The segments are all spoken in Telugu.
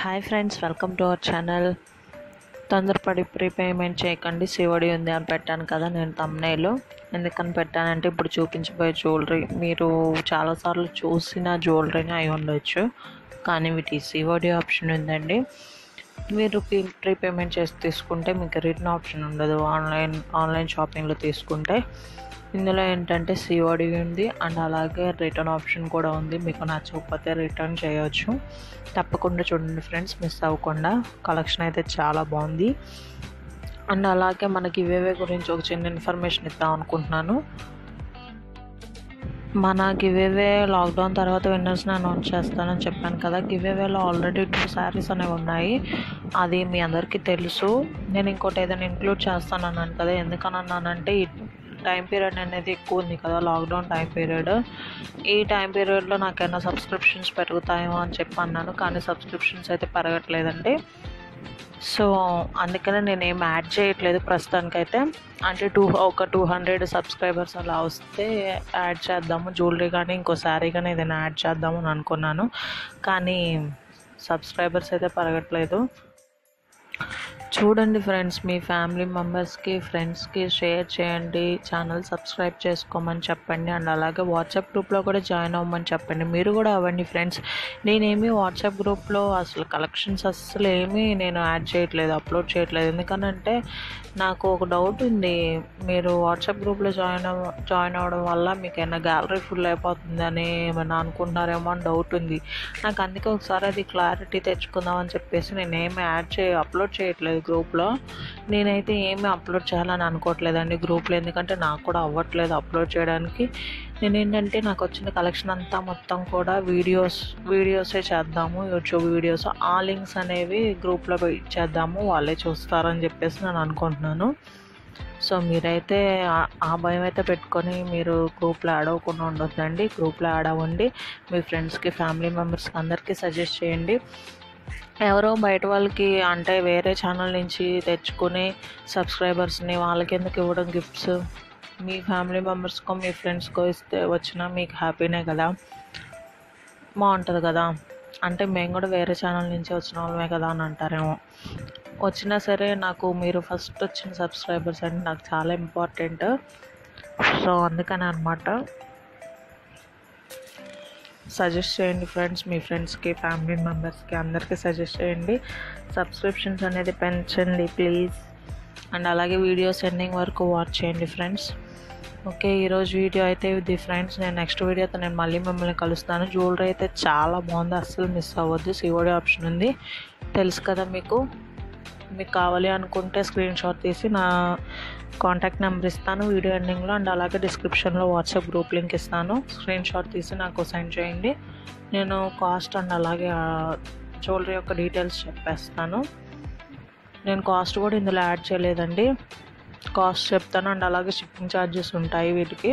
hi friends welcome to our channel తొందరపడి ప్రీపేమెంట్ చేయకండి సివడి ఉంది అని పెట్టాను కదా నేను తమ్నేలు ఎందుకని పెట్టానంటే ఇప్పుడు చూపించబోయే జ్యువెలరీ మీరు చాలాసార్లు చూసిన జ్యువెలరీని అయి ఉండొచ్చు కానీ వీటి సివడి ఆప్షన్ ఉందండి మీరు ప్రీపేమెంట్ చేసి తీసుకుంటే మీకు రిటర్న్ ఆప్షన్ ఉండదు ఆన్లైన్ ఆన్లైన్ షాపింగ్లో తీసుకుంటే ఇందులో ఏంటంటే సిఓడి ఉంది అండ్ అలాగే రిటర్న్ ఆప్షన్ కూడా ఉంది మీకు నచ్చకపోతే రిటర్న్ చేయొచ్చు తప్పకుండా చూడండి ఫ్రెండ్స్ మిస్ అవ్వకుండా కలెక్షన్ అయితే చాలా బాగుంది అండ్ అలాగే మనకి ఇవేవే గురించి ఒక చిన్న ఇన్ఫర్మేషన్ ఇద్దాం అనుకుంటున్నాను మన గివేవే లాక్డౌన్ తర్వాత విన్నర్స్ని అనౌన్స్ చేస్తానని చెప్పాను కదా గివేవేలో ఆల్రెడీ టూ శారీస్ అనేవి ఉన్నాయి అది మీ అందరికీ తెలుసు నేను ఇంకోటి ఏదైనా ఇంక్లూడ్ చేస్తాను అన్నాను కదా ఎందుకని అన్నానంటే ఈ టైం పీరియడ్ అనేది ఎక్కువ ఉంది కదా లాక్డౌన్ టైం పీరియడ్ ఈ టైం పీరియడ్లో నాకైనా సబ్స్క్రిప్షన్స్ పెరుగుతాయేమో అని చెప్పి అన్నాను కానీ సబ్స్క్రిప్షన్స్ అయితే పెరగట్లేదండి సో అందుకనే నేను ఏం యాడ్ చేయట్లేదు ప్రస్తుతానికైతే అంటే టూ ఒక టూ హండ్రెడ్ సబ్స్క్రైబర్స్ అలా వస్తే యాడ్ చేద్దాము జ్యువెలరీ కానీ ఇంకో శారీ కానీ ఏదైనా యాడ్ చేద్దాము అని అనుకున్నాను కానీ సబ్స్క్రైబర్స్ అయితే పెరగట్లేదు చూడండి ఫ్రెండ్స్ మీ ఫ్యామిలీ మెంబర్స్కి ఫ్రెండ్స్కి షేర్ చేయండి ఛానల్ సబ్స్క్రైబ్ చేసుకోమని చెప్పండి అండ్ అలాగే వాట్సాప్ గ్రూప్లో కూడా జాయిన్ అవ్వమని చెప్పండి మీరు కూడా అవ్వండి ఫ్రెండ్స్ నేనేమి వాట్సాప్ గ్రూప్లో అసలు కలెక్షన్స్ అస్సలు ఏమీ నేను యాడ్ చేయట్లేదు అప్లోడ్ చేయట్లేదు ఎందుకనంటే నాకు ఒక డౌట్ ఉంది మీరు వాట్సాప్ గ్రూప్లో జాయిన్ అవ్వ జాయిన్ అవ్వడం వల్ల మీకు ఏమైనా గ్యాలరీ ఫుల్ అయిపోతుందని ఏమైనా అనుకుంటున్నారేమో అని డౌట్ ఉంది నాకు అందుకే ఒకసారి అది క్లారిటీ తెచ్చుకుందాం అని చెప్పేసి నేను ఏమి యాడ్ చేయ అప్లోడ్ చేయట్లేదు గ్రూప్లో నేనైతే ఏమీ అప్లోడ్ చేయాలని అనుకోవట్లేదండి గ్రూప్లో ఎందుకంటే నాకు కూడా అవ్వట్లేదు అప్లోడ్ చేయడానికి నేను ఏంటంటే నాకు వచ్చిన కలెక్షన్ అంతా మొత్తం కూడా వీడియోస్ వీడియోసే చేద్దాము యూట్యూబ్ వీడియోస్ ఆ లింక్స్ అనేవి గ్రూప్లో ఇచ్చేద్దాము వాళ్ళే చూస్తారని చెప్పేసి నేను అనుకుంటున్నాను సో మీరైతే ఆ- ఆ భయం అయితే పెట్టుకొని మీరు గ్రూప్లో యాడ్ అవ్వకుండా ఉండొద్దండి గ్రూప్లో యాడ్ అవ్వండి మీ ఫ్రెండ్స్కి ఫ్యామిలీ మెంబర్స్కి అందరికీ సజెస్ట్ చేయండి ఎవరో బయట వాళ్ళకి అంటే వేరే ఛానల్ నుంచి తెచ్చుకుని సబ్స్క్రైబర్స్ని వాళ్ళకి ఎందుకు ఇవ్వడం గిఫ్ట్స్ మీ ఫ్యామిలీ మెంబర్స్కో మీ ఫ్రెండ్స్కో ఇస్తే వచ్చినా మీకు హ్యాపీనే కదా బాగుంటుంది కదా అంటే మేము కూడా వేరే ఛానల్ నుంచి వచ్చిన వాళ్ళమే కదా అని అంటారేమో వచ్చినా సరే నాకు మీరు ఫస్ట్ వచ్చిన సబ్స్క్రైబర్స్ అంటే నాకు చాలా ఇంపార్టెంట్ సో అందుకని అనమాట సజెస్ట్ చేయండి ఫ్రెండ్స్ మీ ఫ్రెండ్స్కి ఫ్యామిలీ మెంబర్స్కి అందరికీ సజెస్ట్ చేయండి సబ్స్క్రిప్షన్స్ అనేది పెంచండి ప్లీజ్ అండ్ అలాగే వీడియోస్ ఎండింగ్ వరకు వాచ్ చేయండి ఫ్రెండ్స్ ఓకే ఈరోజు వీడియో అయితే ఇది ఫ్రెండ్స్ నేను నెక్స్ట్ వీడియోతో నేను మళ్ళీ మిమ్మల్ని కలుస్తాను జ్యువెలరీ అయితే చాలా బాగుంది అస్సలు మిస్ అవ్వద్దు సిఓడి ఆప్షన్ ఉంది తెలుసు కదా మీకు మీకు కావాలి అనుకుంటే స్క్రీన్ షాట్ తీసి నా కాంటాక్ట్ నెంబర్ ఇస్తాను వీడియో ఎండింగ్లో అండ్ అలాగే డిస్క్రిప్షన్లో వాట్సాప్ గ్రూప్ లింక్ ఇస్తాను స్క్రీన్ షాట్ తీసి నాకు సెండ్ చేయండి నేను కాస్ట్ అండ్ అలాగే జ్యువెలరీ యొక్క డీటెయిల్స్ చెప్పేస్తాను నేను కాస్ట్ కూడా ఇందులో యాడ్ చేయలేదండి కాస్ట్ చెప్తాను అండ్ అలాగే షిప్పింగ్ ఛార్జెస్ ఉంటాయి వీటికి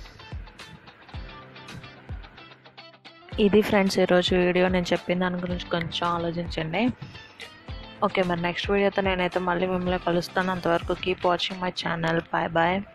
ఇది ఫ్రెండ్స్ ఈరోజు వీడియో నేను చెప్పిన దాని గురించి కొంచెం ఆలోచించండి ఓకే మరి నెక్స్ట్ వీడియోతో నేనైతే మళ్ళీ మిమ్మల్ని కలుస్తాను అంతవరకు keep watching my channel bye bye